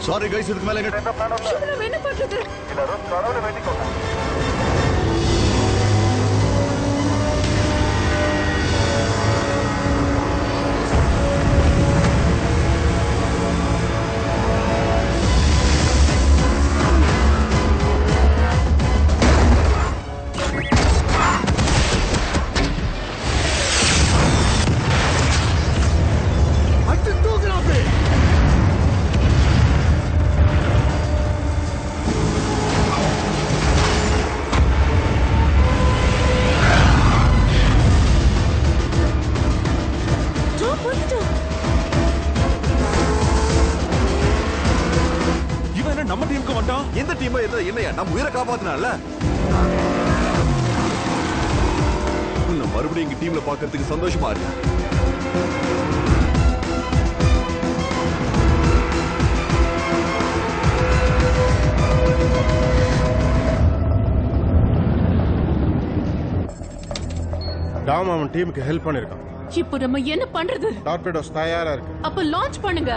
Sorry guys இதுக்கு மேல எங்க இவ்வளவு என்ன பண்றது அடிச்சு தூக்குறாப்பே ஜோ வந்துட்டோம் இவன் என்ன நம்ம டீமுக்கு வந்தான் எந்த டீம் எந்த என்னையா நம்ம உயிரை காப்பாத்தினால உன்னை மறுபடியும் எங்க டீம்ல பாக்குறதுக்கு சந்தோஷமா இருக்கு டாம் அவன் டீமுக்கு ஹெல்ப் பண்ணிருக்கான் இப்போ நம்ம என்ன பண்றது டார்பேடோஸ் தயாரா இருக்கு அப்ப லான்ச் பண்ணுங்க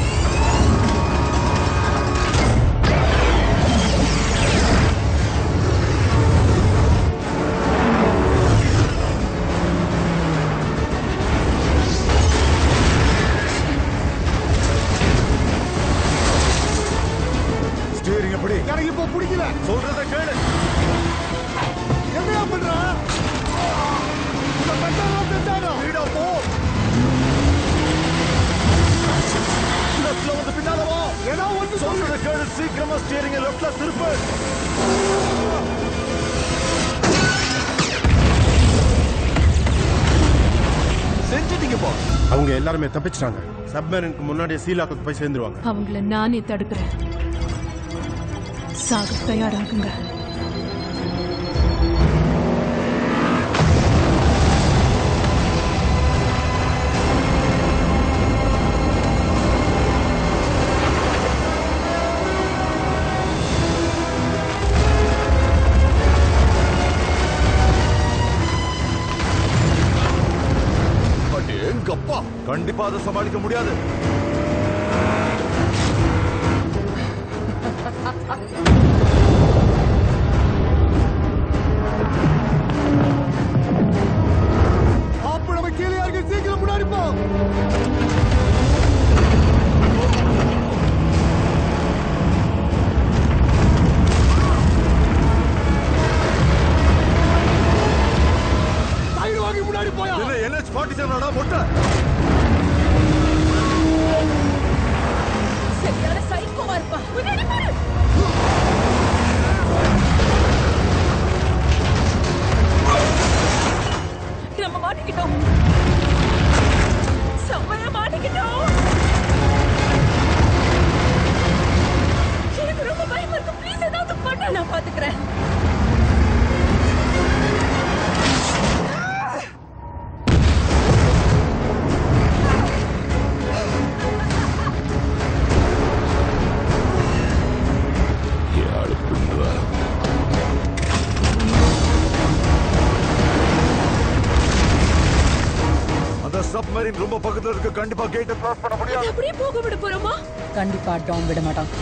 ஸ்டீரிங் எப்படி எனக்கு இப்போ பிடிக்கல சொல்றத கேளு என்னையா பண்ற வீடா போ லெஃப்ட்ல வந்து பின்னால வா ஏன்னா ஒன்று சொல்றத கேளு சீக்கிரமா ஸ்டீரிங் லெஃப்ட்ல திருப்பு செஞ்சிட்டீங்க பா அவங்க எல்லாருமே தப்பிச்சிட்டாங்க சப்மரனுக்கு முன்னாடியே சீலாக்கு போய் சேர்ந்துருவாங்க அவங்கள நானே தடுக்கிறேன் சாக தயாராகுங்க பட் எங்கப்பா கண்டிப்பா அதை சமாளிக்க முடியாது அப்ப நம்ம கீழே இறங்கி சீக்கிரம் முன்னாடி போ வாங்கி முன்னாடி போயா இல்ல என்ஹெச் ஃபார்ட்டி செவன் மொட்டை சரியான சைக்கோவா இருப்பா முன்னாடி பாரு நம்ம மாட்டிக்கிட்டோம் செம்மையா மாட்டிக்கிட்டோம் எனக்கு ரொம்ப பயமா இருக்கு ப்ளீஸ் ஏதாவது பண்ண நான் பாத்துக்கிறேன் அந்த சப்மரீன் ரொம்ப பக்கத்துல இருக்கு கண்டிப்பா கேட்டை கிராஸ் பண்ண முடியாது அது அப்படியே போக விட போறோமா கண்டிப்பா டாம் விட மாட்டான்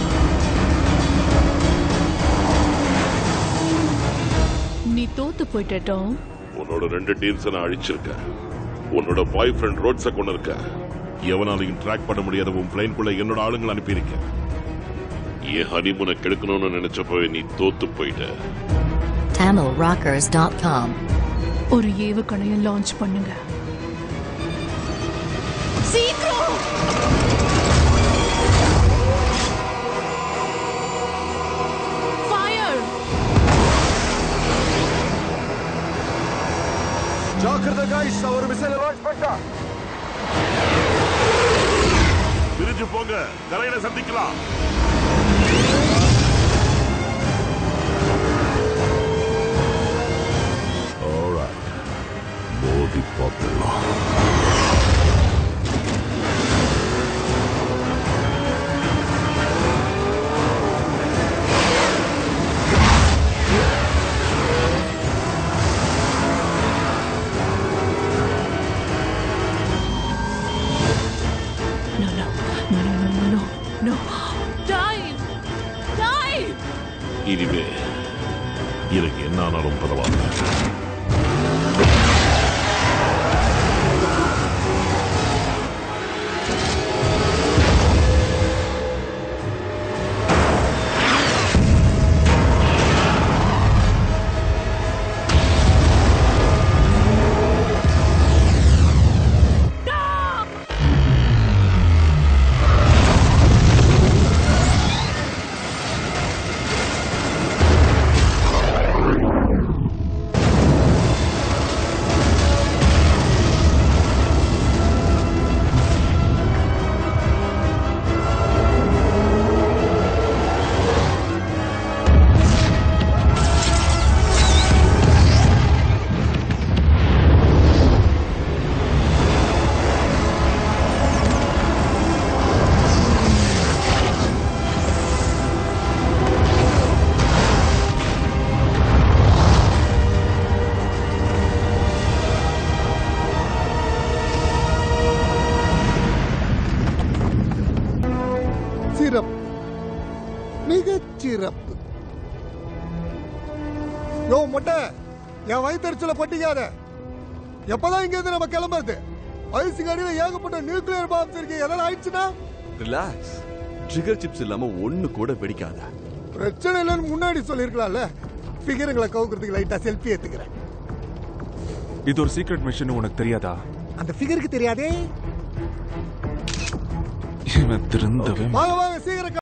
நீ தோத்து போயிட்ட டாம் உன்னோட ரெண்டு டீம்ஸ் நான் அழிச்சிருக்கேன் உன்னோட பாய் ஃப்ரெண்ட் ரோட்ஸை கொண்டு இருக்க எவனாலையும் ட்ராக் பண்ண முடியாத உன் பிளைன்குள்ள என்னோட ஆளுங்களை அனுப்பியிருக்கேன் என் ஹனிமூனை கெடுக்கணும்னு நினைச்சப்போ நீ தோத்து போயிட்ட TamilRockers.com. ஒரு ஏவுகணையை லான்ச் பண்ணுங்க சீக்கிரம் ஃபயர் ஜாக்கிரதை காய்ஸ் அவர் மிசைல லான்ச் பண்ணிட்டா பிரிஞ்சு போங்க கரையில சந்திக்கலாம் மோதி பார்த்துடலாம் No, no, no, no, no, no, no, no. இனிமே எனக்கு என்ன ஆனாலும் பரவாயில்ல சிறப்பு மிகச் சிறப்பு யோ மொட்டை என் வயிற்றுல பட்டிக்காத எப்பதான் இங்க இருந்து நம்ம கிளம்புறது ஐசிங் அடியில ஏகப்பட்ட நியூக்ளியர் பாம்ஸ் இருக்கு எதாவது ஆயிடுச்சுன்னா ரிலாக்ஸ் ட்ரிகர் சிப்ஸ் இல்லாம ஒண்ணு கூட வெடிக்காத பிரச்சனை இல்லைன்னு முன்னாடி சொல்லியிருக்கலாம்ல ஃபிகருங்களை கவுக்கிறதுக்கு லைட்டா செல்ஃபி எடுத்துக்கிறேன் இது ஒரு சீக்ரெட் மிஷன் உனக்கு தெரியாதா அந்த ஃபிகருக்கு தெரியாதே இவன் திருந்தவே வாங்க வாங்க சீக்கிரம்